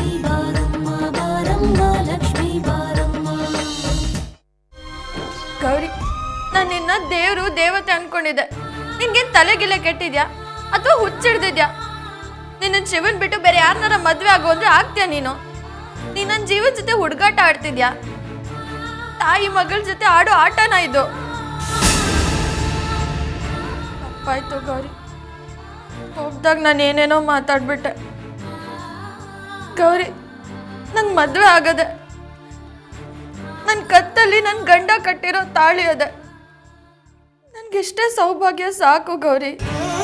ಲಕ್ಷ್ಮೀ ಬಾರಮ್ಮ ಬಾರಮ್ಮ ಲಕ್ಷ್ಮೀ ಬಾರಮ್ಮ ಗೌರಿ ನಾನು ನಿನ್ನ ದೇವರು ದೇವತೆ ಅನ್ಕೊಂಡಿದ್ದೆ ನಿನ್ಗೇನ್ ತಲೆಗಿಲೆ ಕೆಟ್ಟಿದ್ಯಾ ಅಥವಾ ಹುಚ್ಚಿಡ್ದಿದ್ಯಾ ನಿನ್ನ ಶಿವನ್ ಬಿಟ್ಟು ಬೇರೆ ಯಾರನ್ನಾರ ಮದ್ವೆ ಆಗು ಅಂದ್ರೆ ಆಗ್ತೀಯ ನೀನು ನೀನ್ ನನ್ನ ಜೀವನ ಜೊತೆ ಹುಡುಗಾಟ ಆಡ್ತಿದ್ಯಾ ತಾಯಿ ಮಗಳ ಜೊತೆ ಆಡೋ ಆಟನ ಇದು ತಪ್ಪಾಯ್ತು ಗೌರಿ ಹೋಗ್ದಾಗ ನಾನು ಏನೇನೋ ಮಾತಾಡ್ಬಿಟ್ಟೆ ಗೌರಿ ನಂಗೆ ಮದ್ವೆ ಆಗದೆ ನನ್ನ ಕತ್ತಲ್ಲಿ ನನ್ನ ಗಂಡ ಕಟ್ಟಿರೋ ತಾಳಿ ಅದೆ ನನ್ಗೆಷ್ಟೇ ಸೌಭಾಗ್ಯ ಸಾಕು Gauri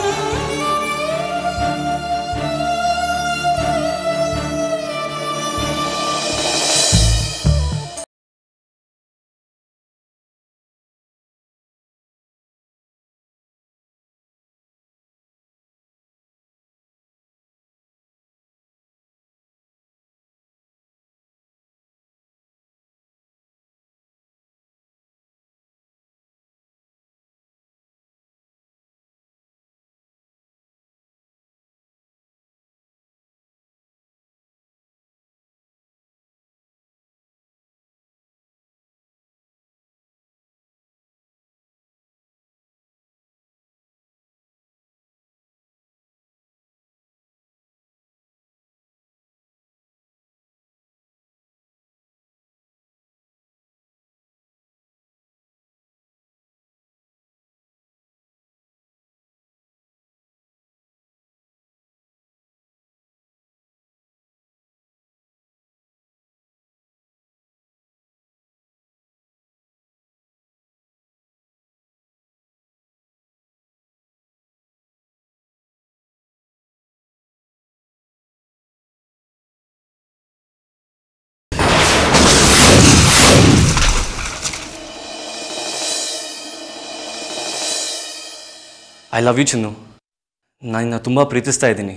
I love you Chinnu ನಾನು ತುಂಬ ಪ್ರೀತಿಸ್ತಾ ಇದ್ದೀನಿ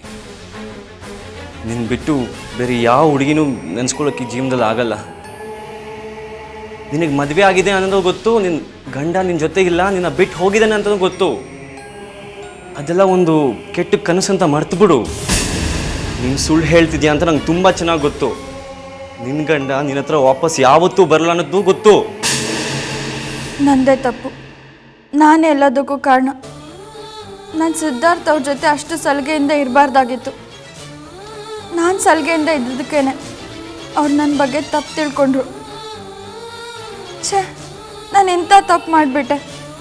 ನಿನ್ನ ಬಿಟ್ಟು ಬೇರೆ ಯಾವ ಹುಡುಗಿನೂ ನೆನೆಸ್ಕೊಳ್ಳೋಕೆ ಈ ಜೀವನದಲ್ಲಿ ಆಗಲ್ಲ ನಿನಗೆ ಮದುವೆ ಆಗಿದೆ ಅನ್ನೋದು ಗೊತ್ತು ನಿನ್ನ ಗಂಡ ನಿನ್ನ ಜೊತೆಗಿಲ್ಲ ನಿನ್ನ ಬಿಟ್ಟು ಹೋಗಿದ್ದಾನೆ ಅಂತಲೂ ಗೊತ್ತು ಅದೆಲ್ಲ ಒಂದು ಕೆಟ್ಟ ಕನಸಂತ ಮರ್ತು ಬಿಡು ನೀನು ಸುಳ್ಳು ಹೇಳ್ತಿದ್ಯಾ ಅಂತ ನಂಗೆ ತುಂಬ ಚೆನ್ನಾಗಿ ಗೊತ್ತು ನಿನ್ನ ಗಂಡ ನಿನ್ನ ಹತ್ರ ವಾಪಸ್ ಯಾವತ್ತೂ ಬರಲ್ಲ ಅನ್ನೋದು ಗೊತ್ತು ನಂದೇ ತಪ್ಪು ನಾನೇ ಎಲ್ಲದಕ್ಕೂ ಕಾರಣ ನಾನು ಸಿದ್ಧಾರ್ಥ್ ಅವ್ರ ಜೊತೆ ಅಷ್ಟು ಸಲಿಗೆಯಿಂದ ಇರಬಾರ್ದಾಗಿತ್ತು ನಾನು ಸಲಿಗೆಯಿಂದ ಇದ್ದದಕ್ಕೇನೆ ಅವ್ರು ನನ್ನ ಬಗ್ಗೆ ತಪ್ಪು ತಿಳ್ಕೊಂಡ್ರು ಛೇ ನಾನು ಇಂಥ ತಪ್ಪು ಮಾಡಿಬಿಟ್ಟೆ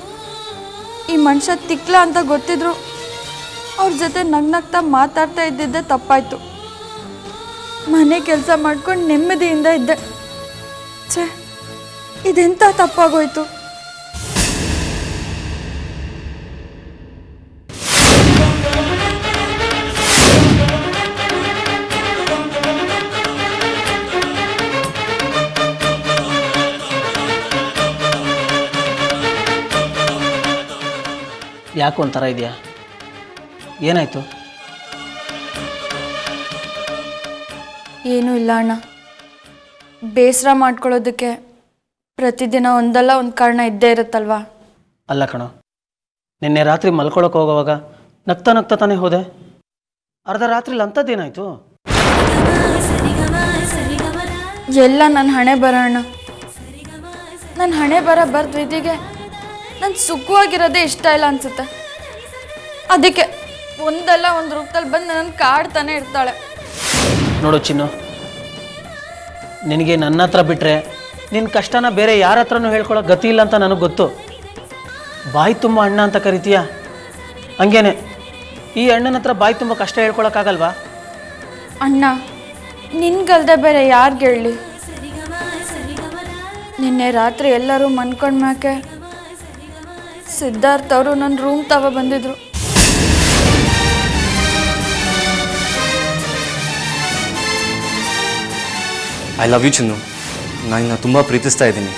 ಈ ಮನುಷ್ಯ ತಿಕ್ಲ ಅಂತ ಗೊತ್ತಿದ್ರು ಅವ್ರ ಜೊತೆ ನಗ್ನಗ್ತಾ ಮಾತಾಡ್ತಾ ಇದ್ದಿದ್ದೆ ತಪ್ಪಾಯ್ತು ಮನೆ ಕೆಲಸ ಮಾಡ್ಕೊಂಡು ನೆಮ್ಮದಿಯಿಂದ ಇದ್ದೆ ಛೇ ಇದೆಂಥ ತಪ್ಪಾಗೋಯ್ತು ಯಾಕೆ ಒಂಥರ ಇದೆಯಾ ಏನಾಯಿತು ಏನೂ ಇಲ್ಲ ಅಣ್ಣ ಬೇಸರ ಮಾಡ್ಕೊಳ್ಳೋದಕ್ಕೆ ಪ್ರತಿದಿನ ಒಂದಲ್ಲ ಒಂದು ಕಾರಣ ಇದ್ದೇ ಇರುತ್ತಲ್ವಾ ಅಲ್ಲ ಕಣೋ ನಿನ್ನೆ ರಾತ್ರಿ ಮಲ್ಕೊಳಕ್ಕೆ ಹೋಗೋವಾಗ ನಗ್ತಾ ನಗ್ತಾ ತಾನೇ ಹೋದೆ ಅರ್ಧ ರಾತ್ರಿಲಿ ಅಂಥದ್ದೇನಾಯಿತು ಎಲ್ಲ ನನ್ನ ಹಣೆ ಬರ ಅಣ್ಣ ನನ್ನ ಹಣೆ ಬರ ಬರ್ದ ವಿಧಿಗೆ ನಾನು ಸುಖವಾಗಿರೋದೇ ಇಷ್ಟ ಇಲ್ಲ ಅನ್ಸುತ್ತೆ ಅದಕ್ಕೆ ಒಂದಲ್ಲ ಒಂದು ರೂಪದಲ್ಲಿ ಬಂದು ನನ್ನ ಕಾಡ್ತಾನೆ ಇರ್ತಾಳೆ ನೋಡು ಚಿನ್ನು ನಿನಗೆ ನನ್ನ ಹತ್ರ ಬಿಟ್ಟರೆ ನಿನ್ನ ಕಷ್ಟನ ಬೇರೆ ಯಾರ ಹತ್ರನೂ ಹೇಳ್ಕೊಳ್ಳೋ ಗತಿ ಇಲ್ಲ ಅಂತ ನನಗೆ ಗೊತ್ತು ಬಾಯಿ ತುಂಬ ಅಣ್ಣ ಅಂತ ಕರಿತೀಯ ಹಂಗೇನೆ ಈ ಅಣ್ಣನ ಹತ್ರ ಬಾಯಿ ತುಂಬ ಕಷ್ಟ ಹೇಳ್ಕೊಳಕ್ಕಾಗಲ್ವಾ ಅಣ್ಣ ನಿನ್ಗಲ್ದೆ ಬೇರೆ ಯಾರಿಗೆ ಹೇಳಿ ನಿನ್ನೆ ರಾತ್ರಿ ಎಲ್ಲರೂ ಮನ್ಕೊಂಡ್ಮ್ಯಾಕೆ ಸಿದ್ಧಾರ್ಥ್ ಅವರು ನನ್ನ ರೂಮ್ ತವ ಬಂದಿದ್ರು ಐ ಲವ್ ಯು ಚಿನ್ನು ನಾನು ತುಂಬ ಪ್ರೀತಿಸ್ತಾ ಇದ್ದೀನಿ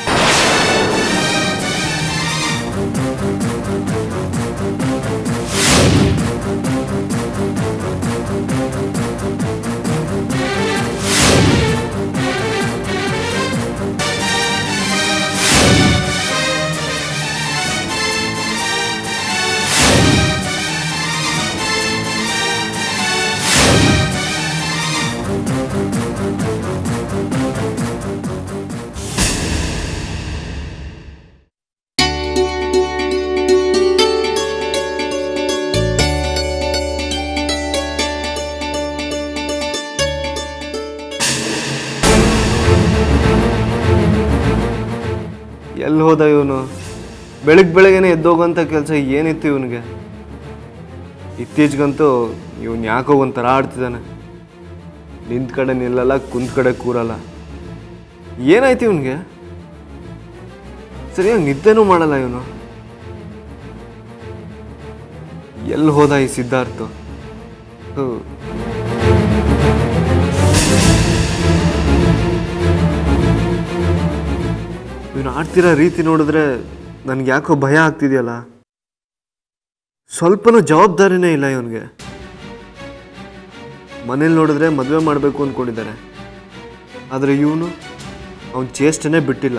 ಎಲ್ಲಿ ಹೋದ ಇವನು ಬೆಳಗ್ಗೆ ಬೆಳಗ್ಗೆನೆ ಎದ್ದೋಗೋಂಥ ಕೆಲಸ ಏನಿತ್ತು ಇವನಿಗೆ ಇತ್ತೀಚೆಗಂತೂ ಇವನು ಯಾಕೋ ಒಂಥರ ಆಡ್ತಿದ್ದಾನೆ ನಿಂತ ಕಡೆ ನಿಲ್ಲಲ್ಲ ಕುಂತ ಕಡೆ ಕೂರಲ್ಲ ಏನಾಯ್ತು ಇವನಿಗೆ ಸರಿಯಾಗಿ ನಿದ್ದೆನೂ ಮಾಡಲ್ಲ ಇವನು ಎಲ್ಲಿ ಹೋದ ಈ ಸಿದ್ಧಾರ್ಥ ಹ್ಞೂ ಇವನು ಆಡ್ತಿರೋ ರೀತಿ ನೋಡಿದ್ರೆ ನನಗೆ ಯಾಕೋ ಭಯ ಆಗ್ತಿದೆಯಲ್ಲ ಸ್ವಲ್ಪನೂ ಜವಾಬ್ದಾರಿನೇ ಇಲ್ಲ ಇವನಿಗೆ ಮನೇಲಿ ನೋಡಿದ್ರೆ ಮದುವೆ ಮಾಡಬೇಕು ಅಂದ್ಕೊಂಡಿದ್ದಾರೆ ಆದರೆ ಇವನು ಅವನ ಚೇಷ್ಟನೇ ಬಿಟ್ಟಿಲ್ಲ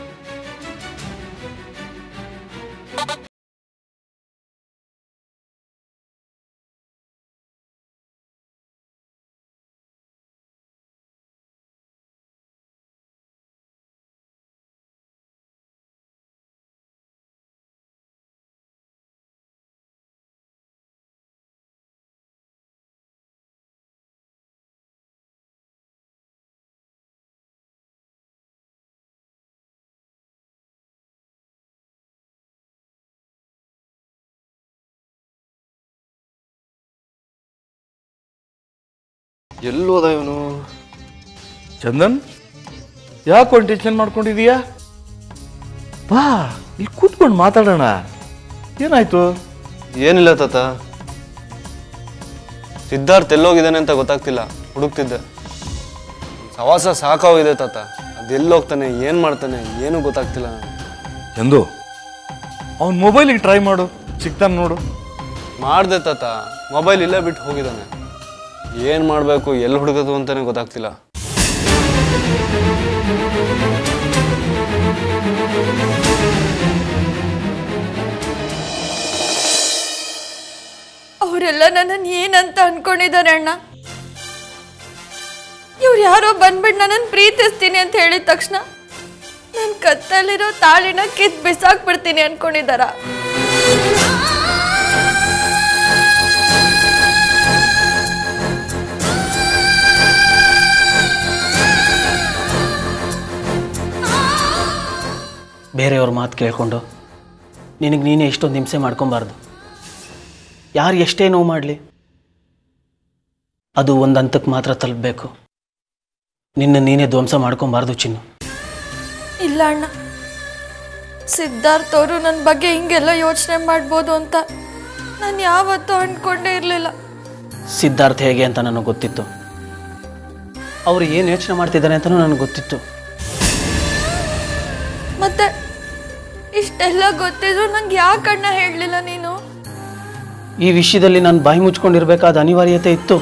ಎಲ್ಲೋದ ಇವನು ಚಂದನ್ ಯಾಕೆ ಟೆನ್ಷನ್ ಮಾಡ್ಕೊಂಡಿದೀಯಾ ಬಾ ಇಲ್ಲಿ ಕೂತ್ಕೊಂಡು ಮಾತಾಡೋಣ ಏನಾಯ್ತು ಏನಿಲ್ಲ ತಾತ ಸಿದ್ಧಾರ್ಥ್ ಎಲ್ಲೋಗಿದ್ದಾನೆ ಅಂತ ಗೊತ್ತಾಗ್ತಿಲ್ಲ ಹುಡುಕ್ತಿದ್ದೆ ಸವಾಸ ಸಾಕಾಗಿದೆ ತಾತ ಅದೆಲ್ಲೋಗ್ತಾನೆ ಏನು ಮಾಡ್ತಾನೆ ಏನೂ ಗೊತ್ತಾಗ್ತಿಲ್ಲ ನನಗೆ ಚಂದು ಅವ್ನ ಮೊಬೈಲಿಗೆ ಟ್ರೈ ಮಾಡು ಸಿಗ್ತಾನೆ ನೋಡು ಮಾಡಿದೆ ತಾತ ಮೊಬೈಲ್ ಇಲ್ಲೇ ಬಿಟ್ಟು ಹೋಗಿದ್ದಾನೆ ಏನು ಮಾಡಬೇಕು ಎಲ್ಲಿ ಹುಡುಕೋದು ಅಂತಲೇ ಗೊತ್ತಾಗ್ತಿಲ್ಲ ಅವರೆಲ್ಲ ನನ್ನನ್ನು ಏನಂತ ಅನ್ಕೊಂಡಿದ್ದಾರೆ ಅಣ್ಣ ಇವ್ರು ಯಾರೋ ಬಂದ್ಬಿಟ್ಟು ನನ್ನನ್ನು ಪ್ರೀತಿಸ್ತೀನಿ ಅಂತ ಹೇಳಿದ ತಕ್ಷಣ ನನ್ನ ಕತ್ತಲ್ಲಿರೋ ತಾಳಿನ ಕಿತ್ ಬಿಸಾಕ್ಬಿಡ್ತೀನಿ ಅನ್ಕೊಂಡಿದಾರ ಬೇರೆಯವ್ರ ಮಾತು ಕೇಳಿಕೊಂಡು ನಿನಗೆ ನೀನೇ ಎಷ್ಟೊಂದು ಹಿಂಸೆ ಮಾಡ್ಕೊಬಾರ್ದು ಯಾರು ಎಷ್ಟೇ ನೋವು ಮಾಡಲಿ ಅದು ಒಂದು ಹಂತಕ್ಕೆ ಮಾತ್ರ ತಲುಪಬೇಕು ನಿನ್ನ ನೀನೇ ಧ್ವಂಸ ಮಾಡ್ಕೊಬಾರ್ದು ಚಿನ್ನು ಇಲ್ಲ ಅಣ್ಣ ಸಿದ್ಧಾರ್ಥ್ ಅವರು ನನ್ನ ಬಗ್ಗೆ ಹಿಂಗೆಲ್ಲ ಯೋಚನೆ ಮಾಡ್ಬೋದು ಅಂತ ನಾನು ಯಾವತ್ತೂ ಅನ್ಕೊಂಡೇ ಇರಲಿಲ್ಲ ಸಿದ್ಧಾರ್ಥ ಹೇಗೆ ಅಂತ ನನಗೆ ಗೊತ್ತಿತ್ತು ಅವರು ಏನು ಯೋಚನೆ ಮಾಡ್ತಿದ್ದಾರೆ ಅಂತಲೂ ನನಗೆ ಗೊತ್ತಿತ್ತು ಮತ್ತೆ ಇಷ್ಟೆಲ್ಲ ಗೊತ್ತಿದ್ರು ನಂಗೆ ಯಾಕಣ್ಣ ಹೇಳಲಿಲ್ಲ ನೀನು ಈ ವಿಷಯದಲ್ಲಿ ನಾನು ಬಾಯಿ ಮುಚ್ಕೊಂಡಿರ್ಬೇಕಾದ ಅನಿವಾರ್ಯತೆ ಇತ್ತು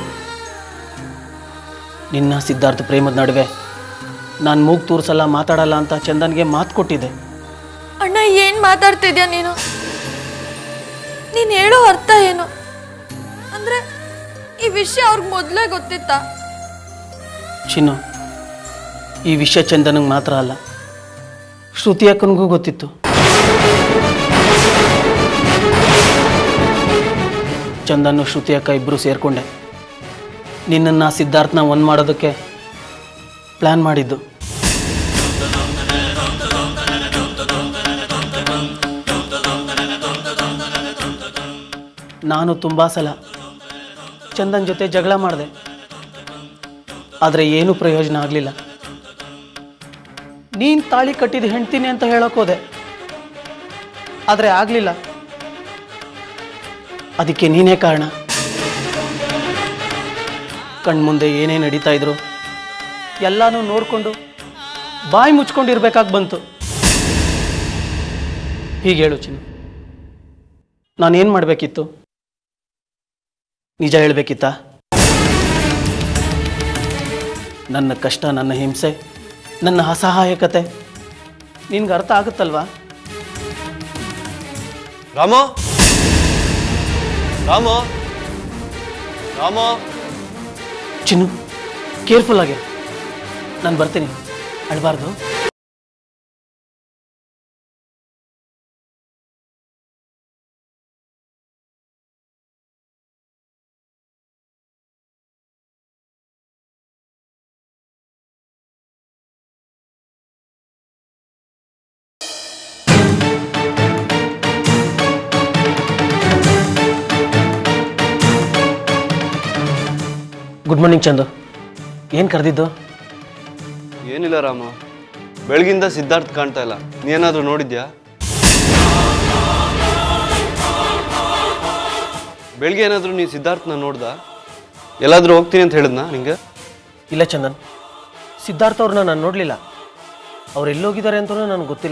ನಿನ್ನ ಸಿದ್ಧಾರ್ಥ ಪ್ರೇಮದ ನಡುವೆ ನಾನು ಮೂಗು ತೂರ್ಸಲ್ಲ ಮಾತಾಡಲ್ಲ ಅಂತ ಚಂದನ್ಗೆ ಮಾತು ಕೊಟ್ಟಿದ್ದೆ ಅಣ್ಣ ಏನ್ ಮಾತಾಡ್ತಿದ್ಯಾ ನೀನು ನೀನ್ ಹೇಳೋ ಅರ್ಥ ಏನು ಅಂದ್ರೆ ಈ ವಿಷಯ ಅವ್ರಿಗೆ ಮೊದಲೇ ಗೊತ್ತಿತ್ತಾ ಚಿನ್ನು ಈ ವಿಷಯ ಚಂದನಿಗೆ ಮಾತ್ರ ಅಲ್ಲ ಶ್ರುತಿ ಅಕ್ಕನಿಗೂ ಗೊತ್ತಿತ್ತು ಚಂದನ್ನು ಶ್ರುತಿ ಅಕ್ಕ ಇಬ್ಬರು ಸೇರಿಕೊಂಡೆ ನಿನ್ನನ್ನು ಸಿದ್ಧಾರ್ಥನ ಒಂದು ಮಾಡೋದಕ್ಕೆ ಪ್ಲ್ಯಾನ್ ಮಾಡಿದ್ದು ನಾನು ತುಂಬ ಸಲ ಚಂದನ್ ಜೊತೆ ಜಗಳ ಮಾಡಿದೆ ಆದರೆ ಏನೂ ಪ್ರಯೋಜನ ಆಗಲಿಲ್ಲ ನೀನು ತಾಳಿ ಕಟ್ಟಿದ ಹೆಣ್ತೀನಿ ಅಂತ ಹೇಳೋಕೋದೆ ಆದರೆ ಆಗಲಿಲ್ಲ ಅದಕ್ಕೆ ನೀನೇ ಕಾರಣ ಕಣ್ಮುಂದೆ ಏನೇ ನಡೀತಾ ಇದ್ರು ಎಲ್ಲನೂ ನೋಡಿಕೊಂಡು ಬಾಯಿ ಮುಚ್ಕೊಂಡಿರ್ಬೇಕಾಗಿ ಬಂತು ಹೀಗೆ ಹೇಳು ಚಿನ್ನು ನಾನೇನು ಮಾಡಬೇಕಿತ್ತು ನಿಜ ಹೇಳಬೇಕಿತ್ತಾ ನನ್ನ ಕಷ್ಟ ನನ್ನ ಹಿಂಸೆ ನನ್ನ ಅಸಹಾಯಕತೆ ನಿನ್ಗೆ ಅರ್ಥ ಆಗುತ್ತಲ್ವಾ ರಾಮು ರಾಮು ರಾಮು ಚಿನ್ನು ಕೇರ್ಫುಲ್ ಆಗಿ ನಾನು ಬರ್ತೀನಿ ಅಳಬಾರ್ದು ಗುಡ್ ಮಾರ್ನಿಂಗ್ ಚಂದು ಏನು ಕರೆದಿದ್ದು ಏನಿಲ್ಲ ರಾಮ ಬೆಳಗಿಂದ ಸಿದ್ಧಾರ್ಥ್ ಕಾಣ್ತಾ ಇಲ್ಲ ನೀನಾದ್ರೂ ನೋಡಿದ್ಯಾ ಬೆಳಗ್ಗೆ ಏನಾದರೂ ನೀ ಸಿದ್ಧಾರ್ಥನ ನೋಡ್ದ ಎಲ್ಲಾದ್ರೂ ಹೋಗ್ತೀನಿ ಅಂತ ಹೇಳಿದ್ನಾ ನಿಂಗೆ ಇಲ್ಲ ಚಂದನ್ ಸಿದ್ಧಾರ್ಥ ಅವ್ರನ್ನ ನಾನು ನೋಡಲಿಲ್ಲ ಅವ್ರು ಎಲ್ಲೋಗಿದ್ದಾರೆ ಅಂತಲೂ ನನಗೆ ಗೊತ್ತಿಲ್ಲ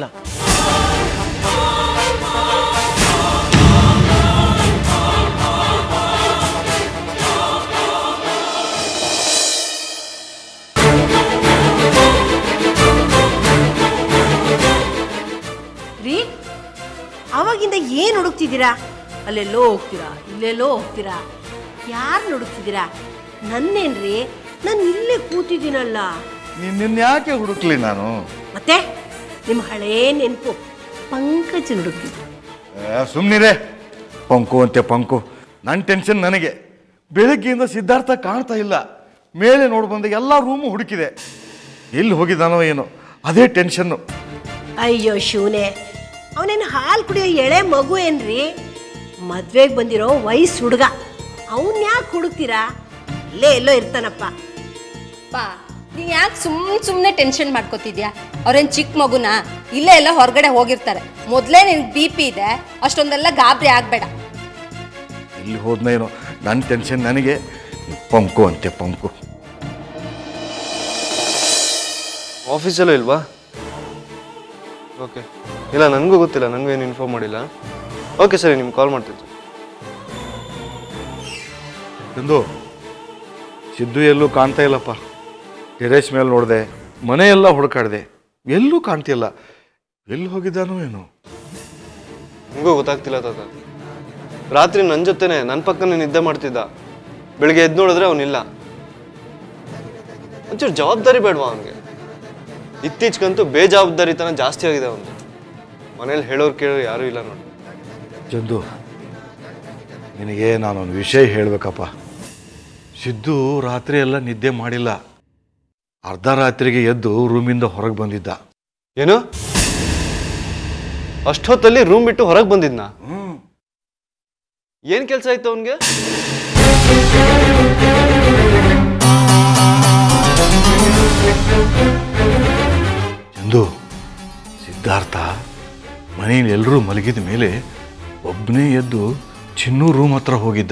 ರೀ ಅವಾಗಿಂದ ಏನು ಹುಡುಕ್ತಿದ್ದೀರಾ ಅಲ್ಲೆಲ್ಲೋ ಹೋಗ್ತೀರಾ ಇಲ್ಲೆಲ್ಲೋ ಹೋಗ್ತೀರಾ ಯಾರು ಹುಡುಕ್ತಿದ್ದೀರಾ ನನ್ನೇನ್ರಿ ನಾನು ಇಲ್ಲೇ ಕೂತಿದ್ದೀನಲ್ಲ ನಿನ್ನ ಯಾಕೆ ಹುಡುಕ್ಲಿ ನಾನು ಮತ್ತೆ ನಿಮ್ಮ ಹಳೇ ನೆನಪು ಪಂಕಜನ್ ಹುಡುಕ್ತಿದ್ರು ಸುಮ್ಮನಿರೇ ಪಂಕು ಅಂತೆ ಪಂಕು ನನ್ನ ಟೆನ್ಷನ್ ನನಗೆ ಬೆಳಗ್ಗೆಯಿಂದ ಸಿದ್ಧಾರ್ಥ ಕಾಣ್ತಾ ಇಲ್ಲ ಮೇಲೆ ನೋಡಿ ಬಂದ ಎಲ್ಲ ರೂಮು ಹುಡುಕಿದೆ ಎಲ್ಲಿ ಹೋಗಿದ್ದಾನೋ ಏನೋ ಅದೇ ಟೆನ್ಷನ್ನು ಅಯ್ಯೋ ಶಿವನೇ ಅವನೇನು ಹಾಲು ಕುಡಿಯೋ ಎಳೆ ಮಗು ಏನ್ರಿ ಮದ್ವೆಗೆ ಬಂದಿರೋ ವಯಸ್ಸು ಹುಡುಗ ಅವನ್ ಯಾಕೆ ಹುಡುಕ್ತೀರಾ ಇಲ್ಲೇ ಎಲ್ಲೋ ಇರ್ತಾನಪ್ಪ ಬಾ ನೀನ್ ಯಾಕೆ ಸುಮ್ ಸುಮ್ಮನೆ ಟೆನ್ಷನ್ ಮಾಡ್ಕೋತಿದ್ಯಾ ಅವ್ರೇನ್ ಚಿಕ್ಕ ಮಗುನ ಇಲ್ಲೇ ಎಲ್ಲ ಹೊರಗಡೆ ಹೋಗಿರ್ತಾರೆ ಮೊದಲೇ ನಿನ್ಗೆ ಬಿ ಪಿ ಇದೆ ಅಷ್ಟೊಂದೆಲ್ಲ ಗಾಬರಿ ಆಗಬೇಡ ಎಲ್ಲಿ ಹೋದ್ನ ಏನೋ ನನ್ನ ಟೆನ್ಷನ್ ನನಗೆ ಪಂಕು ಅಂತೆ ಪಂಕು ಆಫೀಸಲ್ಲೂ ಇಲ್ವಾ ಓಕೆ ಇಲ್ಲ ನನಗೂ ಗೊತ್ತಿಲ್ಲ ನನಗೂ ಏನು ಇನ್ಫಾರ್ಮ್ ಮಾಡಿಲ್ಲ ಓಕೆ ಸರಿ ನಿಮ್ಗೆ ಕಾಲ್ ಮಾಡ್ತಿದ್ದೆ ಎಂದು ಸಿದ್ದು ಎಲ್ಲೂ ಕಾಣ್ತಾ ಇಲ್ಲಪ್ಪ ಟೆರೇಸ್ ಮೇಲೆ ನೋಡಿದೆ ಮನೆ ಎಲ್ಲ ಹುಡುಕಾಡಿದೆ ಎಲ್ಲೂ ಕಾಣ್ತಿಲ್ಲ ಎಲ್ಲಿ ಹೋಗಿದ್ದಾನೋ ಏನೋ ನಿಮಗೂ ಗೊತ್ತಾಗ್ತಿಲ್ಲ ತಾತ ರಾತ್ರಿ ನನ್ನ ಜೊತೆನೆ ನನ್ನ ಪಕ್ಕನೇ ನಿದ್ದೆ ಮಾಡ್ತಿದ್ದ ಬೆಳಿಗ್ಗೆ ಎದ್ದು ನೋಡಿದ್ರೆ ಅವನಿಲ್ಲ ಒಂಚೂರು ಜವಾಬ್ದಾರಿ ಬೇಡವಾ ಅವನಿಗೆ ಇತ್ತೀಚೆಗಂತೂ ಬೇಜವಾಬ್ದಾರಿತನ ಜಾಸ್ತಿ ಆಗಿದೆ ಅವನು ಮನೇಲಿ ಹೇಳೋರು ಕೇಳೋರು ಯಾರೂ ಇಲ್ಲ ನೋಡಿ ಚಂದು ನಿನಗೆ ನಾನೊಂದು ವಿಷಯ ಹೇಳಬೇಕಪ್ಪ ಸಿದ್ದು ರಾತ್ರಿ ಎಲ್ಲ ನಿದ್ದೆ ಮಾಡಿಲ್ಲ ಅರ್ಧ ರಾತ್ರಿಗೆ ಎದ್ದು ರೂಮಿಂದ ಹೊರಗೆ ಬಂದಿದ್ದ ಏನು ಅಷ್ಟೊತ್ತಲ್ಲಿ ರೂಮ್ ಬಿಟ್ಟು ಹೊರಗೆ ಬಂದಿದ್ನ ಏನ್ ಕೆಲಸ ಆಯ್ತು ಅವನಿಗೆ ಚಂದು ಸಿದ್ಧಾರ್ಥ ಮನೆಯಲ್ಲಿ ಎಲ್ಲರೂ ಮಲಗಿದ ಮೇಲೆ ಒಬ್ಬನೇ ಎದ್ದು ಚಿನ್ನು ರೂಮ್ ಹತ್ರ ಹೋಗಿದ್ದ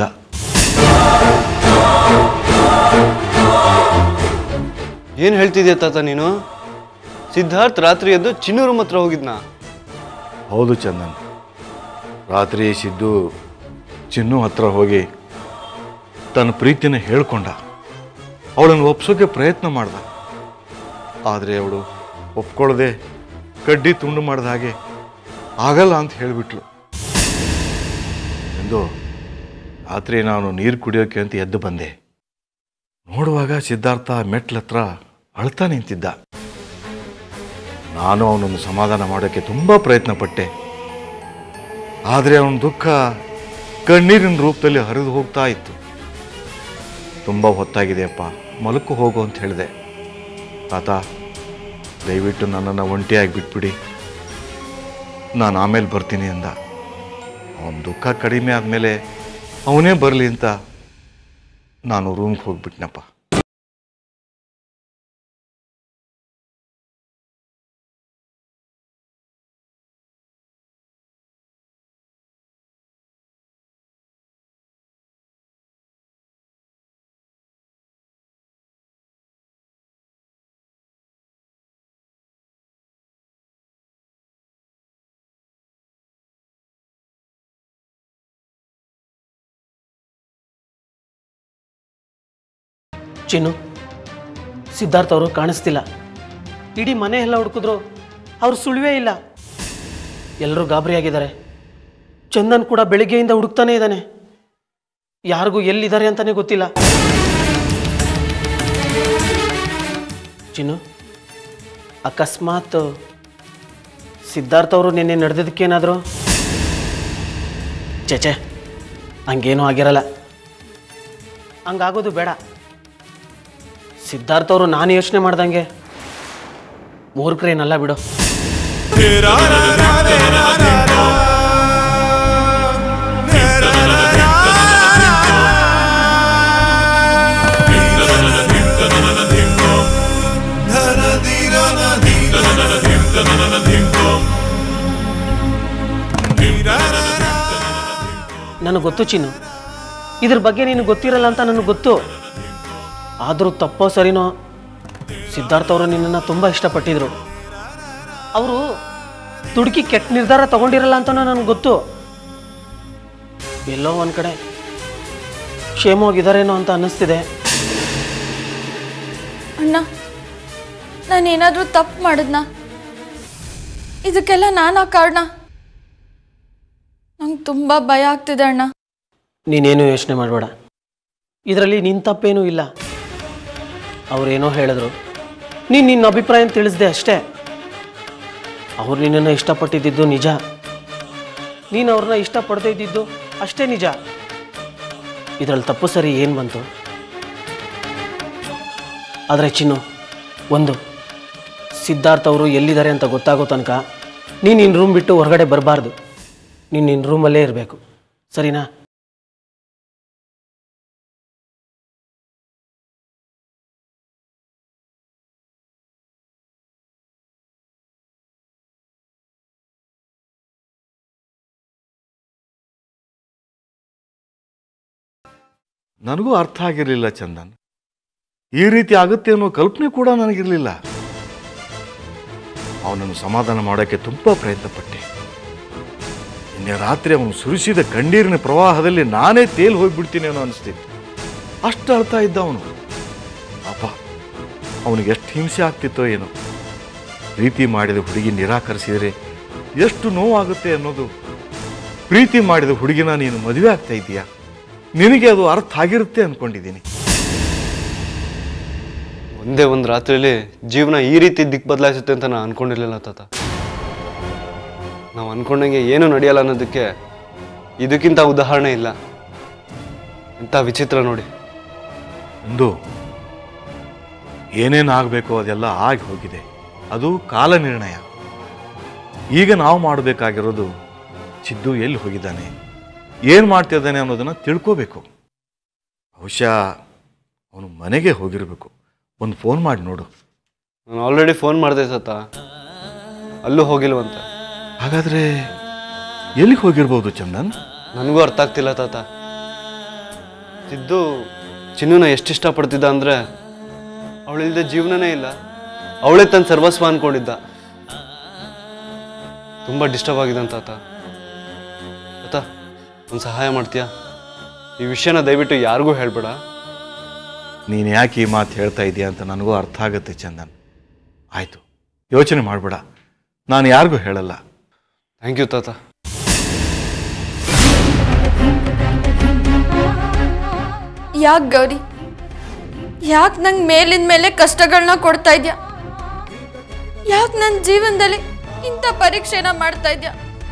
ಏನ್ ಹೇಳ್ತಿದ್ಯಾ ತಾತ ನೀನು ಸಿದ್ಧಾರ್ಥ್ ರಾತ್ರಿ ಎದ್ದು ಚಿನ್ನು ರೂಮ್ ಹತ್ರ ಹೋಗಿದ್ನಾ ಹೌದು ಚಂದನ್ ರಾತ್ರಿ ಸಿದ್ದು ಚಿನ್ನು ಹತ್ರ ಹೋಗಿ ತನ್ನ ಪ್ರೀತಿನ ಹೇಳ್ಕೊಂಡ ಅವಳನ್ನು ಒಪ್ಸೋಕೆ ಪ್ರಯತ್ನ ಮಾಡ್ದ ಆದರೆ ಅವಳು ಒಪ್ಕೊಳ್ಳದೆ ಕಡ್ಡಿ ತುಂಡು ಮಾಡಿದ ಹಾಗೆ ಆಗಲ್ಲ ಅಂತ ಹೇಳಿಬಿಟ್ಲು ಎಂದು ರಾತ್ರಿ ನಾನು ನೀರು ಕುಡಿಯೋಕೆ ಅಂತ ಎದ್ದು ಬಂದೆ ನೋಡುವಾಗ ಸಿದ್ಧಾರ್ಥ ಮೆಟ್ಲ ಹತ್ರ ಅಳ್ತಾ ನಿಂತಿದ್ದ ನಾನು ಅವನನ್ನು ಸಮಾಧಾನ ಮಾಡೋಕ್ಕೆ ತುಂಬ ಪ್ರಯತ್ನ ಪಟ್ಟೆ ಆದರೆ ಅವನ ದುಃಖ ಕಣ್ಣೀರಿನ ರೂಪದಲ್ಲಿ ಹರಿದು ಹೋಗ್ತಾ ಇತ್ತು ತುಂಬ ಹೊತ್ತಾಗಿದೆಯಪ್ಪ ಮಲಕ್ಕು ಹೋಗು ಅಂತ ಹೇಳಿದೆ ತಾತ ದಯವಿಟ್ಟು ನನ್ನನ್ನು ಒಂಟಿಯಾಗಿ ಬಿಟ್ಬಿಡಿ ನಾನು ಆಮೇಲೆ ಬರ್ತೀನಿ ಅಂದ ಅವನ ದುಃಖ ಕಡಿಮೆ ಆದಮೇಲೆ ಅವನೇ ಬರಲಿ ಅಂತ ನಾನು ರೂಮ್ಗೆ ಹೋಗ್ಬಿಟ್ನಪ್ಪ ಚಿನ್ನು ಸಿದ್ಧಾರ್ಥ ಅವರು ಕಾಣಿಸ್ತಿಲ್ಲ ಇಡೀ ಮನೆ ಎಲ್ಲ ಹುಡುಕಿದ್ರು ಅವ್ರು ಸುಳಿವೇ ಇಲ್ಲ ಎಲ್ಲರೂ ಗಾಬರಿಯಾಗಿದ್ದಾರೆ ಚಂದನ್ ಕೂಡ ಬೆಳಿಗ್ಗೆಯಿಂದ ಹುಡುಕ್ತಾನೆ ಇದ್ದಾನೆ ಯಾರಿಗೂ ಎಲ್ಲಿದ್ದಾರೆ ಅಂತಾನೆ ಗೊತ್ತಿಲ್ಲ ಚಿನ್ನು ಅಕಸ್ಮಾತ್ ಸಿದ್ಧಾರ್ಥ ಅವರು ನಿನ್ನೆ ನಡೆದಿದ್ದಕ್ಕೇನಾದರೂ ಚೇಚೆ ಹಂಗೇನೂ ಆಗಿರಲ್ಲ ಹಂಗಾಗೋದು ಬೇಡ ಸಿದ್ಧಾರ್ಥ ಅವರು ನಾನು ಯೋಚನೆ ಮಾಡ್ದಂಗೆ ಮೂರ್ಖರೇನಲ್ಲ ಬಿಡು na ಗೊತ್ತು ಚಿನ್ನು ಇದ್ರ ಬಗ್ಗೆ ನೀನು ಗೊತ್ತಿರಲ್ಲ ಅಂತ ನನಗೆ ಗೊತ್ತು ಆದರೂ ತಪ್ಪೋ ಸರಿನೋ ಸಿದ್ಧಾರ್ಥ ಅವರು ನಿನ್ನನ್ನು ತುಂಬ ಇಷ್ಟಪಟ್ಟಿದ್ರು ಅವರು ದುಡುಕಿ ಕೆಟ್ಟ ನಿರ್ಧಾರ ತಗೊಂಡಿರಲ್ಲ ಅಂತ ನನಗೆ ಗೊತ್ತು ಎಲ್ಲೋ ಒಂದು ಕಡೆ ಕ್ಷೇಮವಾಗಿದ್ದಾರೇನೋ ಅಂತ ಅನ್ನಿಸ್ತಿದೆ ಅಣ್ಣ ನಾನೇನಾದರೂ ತಪ್ಪು ಮಾಡಿದ್ನಾ ಇದಕ್ಕೆಲ್ಲ ನಾನಾ ಕಾರಣ ನಂಗೆ ತುಂಬ ಭಯ ಆಗ್ತಿದೆ ಅಣ್ಣ ನೀನೇನು ಯೋಚನೆ ಮಾಡಬೇಡ ಇದರಲ್ಲಿ ನಿನ್ನ ತಪ್ಪೇನೂ ಇಲ್ಲ ಅವರೇನೋ ಹೇಳಿದ್ರು ನೀನು ನಿನ್ನ ಅಭಿಪ್ರಾಯ ತಿಳಿಸ್ದೆ ಅಷ್ಟೇ ಅವ್ರು ನಿನ್ನನ್ನು ಇಷ್ಟಪಟ್ಟಿದ್ದು ನಿಜ ನೀನು ಅವ್ರನ್ನ ಇಷ್ಟಪಡದೇ ಇದ್ದಿದ್ದು ಅಷ್ಟೇ ನಿಜ ಇದರಲ್ಲಿ ತಪ್ಪು ಸರಿ ಏನು ಬಂತು ಆದರೆ ಚಿನ್ನು ಒಂದು ಸಿದ್ಧಾರ್ಥ್ ಅವರು ಎಲ್ಲಿದ್ದಾರೆ ಅಂತ ಗೊತ್ತಾಗೋ ತನಕ ನೀನು ನಿನ್ನ ರೂಮ್ ಬಿಟ್ಟು ಹೊರಗಡೆ ಬರಬಾರ್ದು ನೀನು ನಿನ್ನ ರೂಮಲ್ಲೇ ಇರಬೇಕು ಸರಿನಾ ನನಗೂ ಅರ್ಥ ಆಗಿರಲಿಲ್ಲ ಚಂದನ್ ಈ ರೀತಿ ಆಗುತ್ತೆ ಅನ್ನೋ ಕಲ್ಪನೆ ಕೂಡ ನನಗಿರಲಿಲ್ಲ ಅವನನ್ನು ಸಮಾಧಾನ ಮಾಡೋಕ್ಕೆ ತುಂಬ ಪ್ರಯತ್ನ ಪಟ್ಟೆ ನಿನ್ನೆ ರಾತ್ರಿ ಅವನು ಸುರಿಸಿದ ಕಣ್ಣೀರಿನ ಪ್ರವಾಹದಲ್ಲಿ ನಾನೇ ತೇಲ್ ಹೋಗ್ಬಿಡ್ತೀನಿ ಅನ್ನೋ ಅನಿಸ್ತಿತ್ತು ಅಷ್ಟು ಅಳ್ತಾ ಇದ್ದ ಅವನು ಪಾಪ ಅವನಿಗೆ ಎಷ್ಟು ಹಿಂಸೆ ಆಗ್ತಿತ್ತೋ ಏನೋ ಪ್ರೀತಿ ಮಾಡಿದ ಹುಡುಗಿ ನಿರಾಕರಿಸಿದರೆ ಎಷ್ಟು ನೋವಾಗುತ್ತೆ ಅನ್ನೋದು ಪ್ರೀತಿ ಮಾಡಿದ ಹುಡುಗಿನ ನೀನು ಮದುವೆ ಆಗ್ತಾ ಇದೀಯಾ ನಿನಗೆ ಅದು ಅರ್ಥ ಆಗಿರುತ್ತೆ ಅನ್ಕೊಂಡಿದ್ದೀನಿ ಒಂದೇ ಒಂದು ರಾತ್ರಿಯಲ್ಲಿ ಜೀವನ ಈ ರೀತಿ ದಿಕ್ ಬದಲಾಯಿಸುತ್ತೆ ಅಂತ ನಾನು ಅನ್ಕೊಂಡಿರ್ಲಿಲ್ಲ ತಾತ ನಾವು ಅನ್ಕೊಂಡಂಗೆ ಏನು ನಡೆಯಲ್ಲ ಅನ್ನೋದಕ್ಕೆ ಇದಕ್ಕಿಂತ ಉದಾಹರಣೆ ಇಲ್ಲ ಇಂಥ ವಿಚಿತ್ರ ನೋಡಿ ಒಂದು ಏನೇನು ಆಗಬೇಕು ಅದೆಲ್ಲ ಆಗಿ ಹೋಗಿದೆ ಅದು ಕಾಲ ನಿರ್ಣಯ ಈಗ ನಾವು ಮಾಡಬೇಕಾಗಿರೋದು ಸಿದ್ದು ಎಲ್ಲಿ ಹೋಗಿದ್ದಾನೆ ಏನು ಮಾಡ್ತಿದ್ದಾನೆ ಅನ್ನೋದನ್ನು ತಿಳ್ಕೋಬೇಕು ಬಹುಶಃ ಅವನು ಮನೆಗೆ ಹೋಗಿರಬೇಕು ಒಂದು ಫೋನ್ ಮಾಡಿ ನೋಡು ನಾನು ಆಲ್ರೆಡಿ ಫೋನ್ ಮಾಡಿದೆ ತಾತ ಅಲ್ಲೂ ಹೋಗಿಲ್ವಂತೆ ಹಾಗಾದರೆ ಎಲ್ಲಿಗೆ ಹೋಗಿರ್ಬೋದು ಚಂದನ್ ನನಗೂ ಅರ್ಥ ಆಗ್ತಿಲ್ಲ ತಾತ ಸಿದ್ದು ಚಿನ್ನುನ ಎಷ್ಟು ಇಷ್ಟಪಡ್ತಿದ್ದ ಅಂದರೆ ಅವಳಿಲ್ಲದೆ ಜೀವನನೇ ಇಲ್ಲ ಅವಳೇ ತನ್ನ ಸರ್ವಸ್ವ ಅನ್ಕೊಂಡಿದ್ದ ತುಂಬ ಡಿಸ್ಟರ್ಬ್ ಆಗಿದೆ ಅಂತ ತಾತ ತಾತ ಒಂದು ಸಹಾಯ ಮಾಡ್ತೀಯಾ ಈ ವಿಷಯನ ದಯವಿಟ್ಟು ಯಾರಿಗೂ ಹೇಳ್ಬೇಡ ನೀನು ಯಾಕೆ ಈ ಮಾತು ಹೇಳ್ತಾ ಇದೀಯ ಅಂತ ನನಗೂ ಅರ್ಥ ಆಗುತ್ತೆ ಚಂದನ್ ಆಯಿತು ಯೋಚನೆ ಮಾಡಬೇಡ ನಾನು ಯಾರಿಗೂ ಹೇಳಲ್ಲ ಥ್ಯಾಂಕ್ ಯು ತಾತ ಯಾಕೆ ಗೌರಿ ಯಾಕೆ ನಂಗೆ ಮೇಲಿನ ಮೇಲೆ ಕಷ್ಟಗಳನ್ನ ಕೊಡ್ತಾ ಇದ್ಯಾ ಯಾಕೆ ನನ್ನ ಜೀವನದಲ್ಲಿ ಇಂಥ ಪರೀಕ್ಷೆನ ಮಾಡ್ತಾ ಇದ್ಯಾ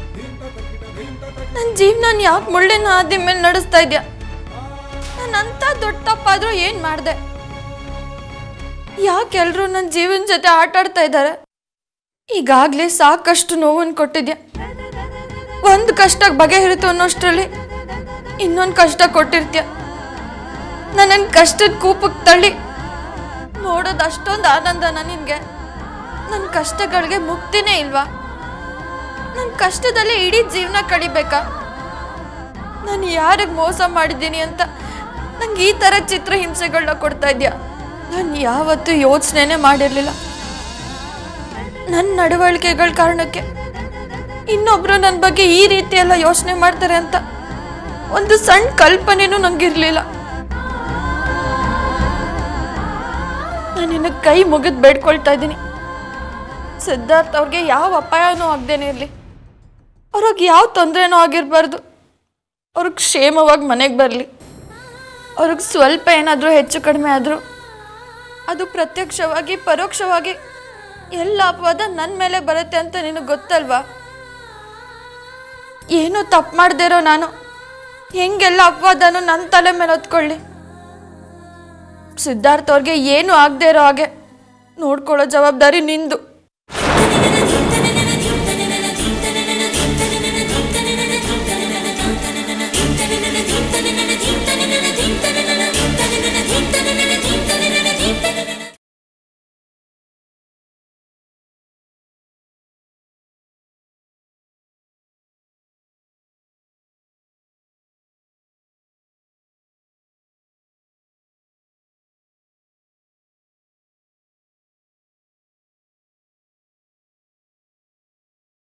ನನ್ನ ಜೀವನ ಯಾಕೆ ಮುಳ್ಳಿನ ಹಾದಿ ಮೇಲೆ ನಡೆಸ್ತಾ ಇದ್ಯಾ ನಾನು ಅಂಥ ದೊಡ್ಡ ತಪ್ಪಾದ್ರೂ ಏನು ಮಾಡಿದೆ ಯಾಕೆ ಎಲ್ರೂ ನನ್ನ ಜೀವನ ಜೊತೆ ಆಟ ಆಡ್ತಾ ಇದ್ದಾರೆ ಈಗಾಗಲೇ ಸಾಕಷ್ಟು ನೋವನ್ನು ಕೊಟ್ಟಿದ್ಯಾ ಒಂದು ಕಷ್ಟಕ್ಕೆ ಬಗೆಹರಿತು ಅನ್ನೋಷ್ಟರಲ್ಲಿ ಇನ್ನೊಂದು ಕಷ್ಟ ಕೊಟ್ಟಿರ್ತೀಯ ನನ್ನ ಕಷ್ಟದ ಕೂಪಕ್ಕೆ ತಳ್ಳಿ ನೋಡೋದು ಅಷ್ಟೊಂದು ಆನಂದನ ನಿನಗೆ ನನ್ನ ಕಷ್ಟಗಳಿಗೆ ಮುಕ್ತಿನೇ ಇಲ್ವಾ ನನ್ನ ಕಷ್ಟದಲ್ಲೇ ಇಡೀ ಜೀವನ ಕಳಿಬೇಕಾ ನಾನು ಯಾರಿಗೆ ಮೋಸ ಮಾಡಿದ್ದೀನಿ ಅಂತ ನಂಗೆ ಈ ಥರ ಚಿತ್ರಹಿಂಸೆಗಳನ್ನ ಕೊಡ್ತಾ ಇದೆಯಾ ನಾನು ಯಾವತ್ತೂ ಯೋಚನೆನೇ ಮಾಡಿರಲಿಲ್ಲ ನನ್ನ ನಡವಳಿಕೆಗಳ ಕಾರಣಕ್ಕೆ ಇನ್ನೊಬ್ರು ನನ್ನ ಬಗ್ಗೆ ಈ ರೀತಿ ಎಲ್ಲ ಯೋಚನೆ ಮಾಡ್ತಾರೆ ಅಂತ ಒಂದು ಸಣ್ಣ ಕಲ್ಪನೆನೂ ನಂಗಿರ್ಲಿಲ್ಲ ನಾನು ನಿನ್ನ ಕೈ ಮುಗಿದು ಬೇಡ್ಕೊಳ್ತಾ ಇದ್ದೀನಿ ಸಿದ್ಧಾರ್ಥ್ ಅವ್ರಿಗೆ ಯಾವ ಅಪಾಯನೂ ಆಗ್ದೇನೆ ಇರಲಿ ಅವ್ರಿಗೆ ಯಾವ ತೊಂದರೆನೂ ಆಗಿರಬಾರ್ದು ಅವ್ರಿಗೆ ಕ್ಷೇಮವಾಗಿ ಮನೆಗೆ ಬರಲಿ ಅವ್ರಿಗೆ ಸ್ವಲ್ಪ ಏನಾದರೂ ಹೆಚ್ಚು ಕಡಿಮೆ ಆದರೂ ಅದು ಪ್ರತ್ಯಕ್ಷವಾಗಿ ಪರೋಕ್ಷವಾಗಿ ಎಲ್ಲ ಅಪವಾದ ನನ್ನ ಮೇಲೆ ಬರುತ್ತೆ ಅಂತ ನಿನಗೆ ಗೊತ್ತಲ್ವಾ ಏನು ತಪ್ಪು ಮಾಡ್ದೇ ಇರೋ ನಾನು ಹೆಂಗೆಲ್ಲ ಅಪವಾದನು ನನ್ನ ತಲೆ ಮೇಲೆ ಹೊತ್ಕೊಳ್ಳಿ ಸಿದ್ಧಾರ್ಥ್ ಅವ್ರಿಗೆ ಏನು ಆಗದೆ ಇರೋ ಹಾಗೆ ನೋಡ್ಕೊಳ್ಳೋ ಜವಾಬ್ದಾರಿ ನಿಂದು